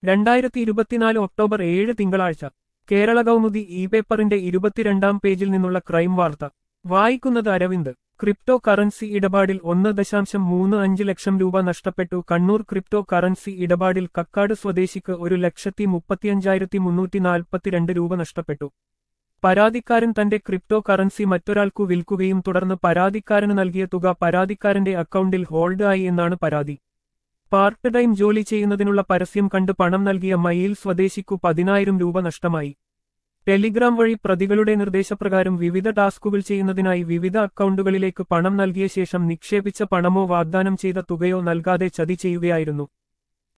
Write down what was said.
രണ്ടായിരത്തി ഇരുപത്തിനാല് ഒക്ടോബർ ഏഴ് തിങ്കളാഴ്ച കേരള കൗമുദി ഇ പേപ്പറിന്റെ ഇരുപത്തിരണ്ടാം പേജിൽ നിന്നുള്ള ക്രൈം വാർത്ത വായിക്കുന്നത് അരവിന്ദ് ക്രിപ്റ്റോ കറൻസി ഇടപാടിൽ ഒന്ന് ദശാംശം മൂന്ന് അഞ്ച് ലക്ഷം രൂപ നഷ്ടപ്പെട്ടു കണ്ണൂർ ക്രിപ്റ്റോ കറൻസി ഇടപാടിൽ കക്കാട് സ്വദേശിക്ക് ഒരു ലക്ഷത്തി മുപ്പത്തിയഞ്ചായിരത്തി മുന്നൂറ്റി നാൽപ്പത്തിരണ്ട് രൂപ നഷ്ടപ്പെട്ടു പരാതിക്കാരൻ തന്റെ ക്രിപ്റ്റോ കറൻസി മറ്റൊരാൾക്കു വിൽക്കുകയും തുടർന്ന് പരാതിക്കാരന് നൽകിയ തുക പരാതിക്കാരന്റെ അക്കൗണ്ടിൽ ഹോൾഡ് ആയി എന്നാണ് പരാതി പാർട്ട് ടൈം ജോലി ചെയ്യുന്നതിനുള്ള പരസ്യം കണ്ട് പണം നൽകിയ മയിൽ സ്വദേശിക്കു പതിനായിരം രൂപ നഷ്ടമായി ടെലിഗ്രാം വഴി പ്രതികളുടെ നിർദ്ദേശപ്രകാരം വിവിധ ടാസ്കുകൾ ചെയ്യുന്നതിനായി വിവിധ അക്കൗണ്ടുകളിലേക്ക് പണം നൽകിയ ശേഷം നിക്ഷേപിച്ച പണമോ വാഗ്ദാനം ചെയ്ത തുകയോ നൽകാതെ ചതി ചെയ്യുകയായിരുന്നു